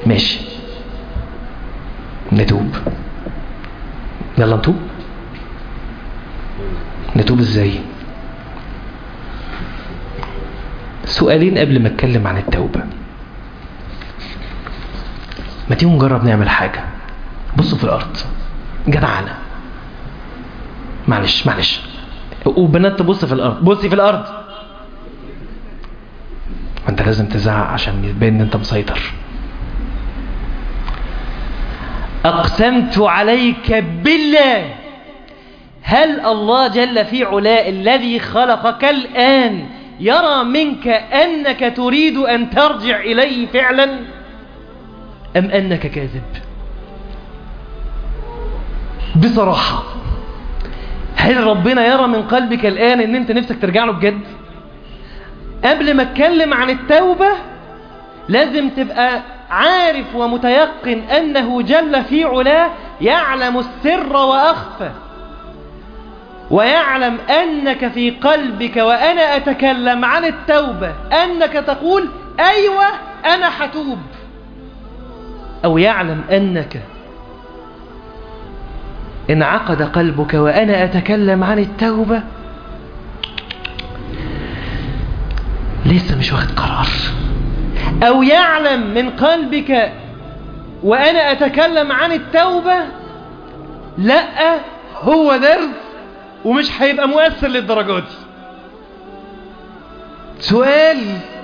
ماشي نتوب يلا نتوب نتوب ازاي سؤالين قبل ما اتكلم عن التوبة ما تيجوا نجرب نعمل حاجة بصوا في الأرض جدعانة معلش معلش وبنات تبص في الأرض بصي في الأرض انت لازم تزعق عشان يبان ان انت مسيطر أقسمت عليك بالله هل الله جل في علاء الذي خلقك الآن يرى منك أنك تريد أن ترجع إليه فعلا أم أنك كاذب بصراحة هل ربنا يرى من قلبك الآن أن أنت نفسك ترجع له بجد قبل ما اتكلم عن التوبة لازم تبقى عارف ومتيقن أنه جل في علاه يعلم السر وأخفى ويعلم أنك في قلبك وأنا أتكلم عن التوبة أنك تقول أيوة أنا حتوب أو يعلم أنك انعقد قلبك وأنا أتكلم عن التوبة لسه مش واخد قرار أو يعلم من قلبك وأنا أتكلم عن التوبة لا هو درس ومش هيبقى مؤثر للدرجة دي سؤال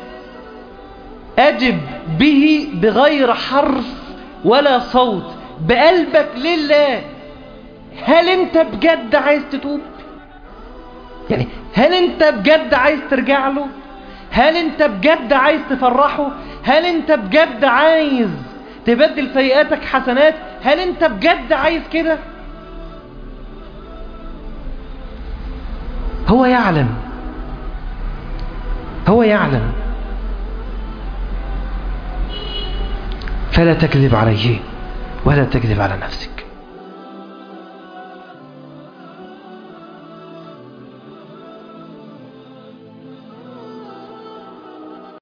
أجب به بغير حرف ولا صوت بقلبك لله هل انت بجد عايز تتوب يعني هل انت بجد عايز ترجع له هل انت بجد عايز تفرحه هل انت بجد عايز تبدل سيئاتك حسنات هل انت بجد عايز كده هو يعلم هو يعلم فلا تكذب عليه ولا تكذب على نفسك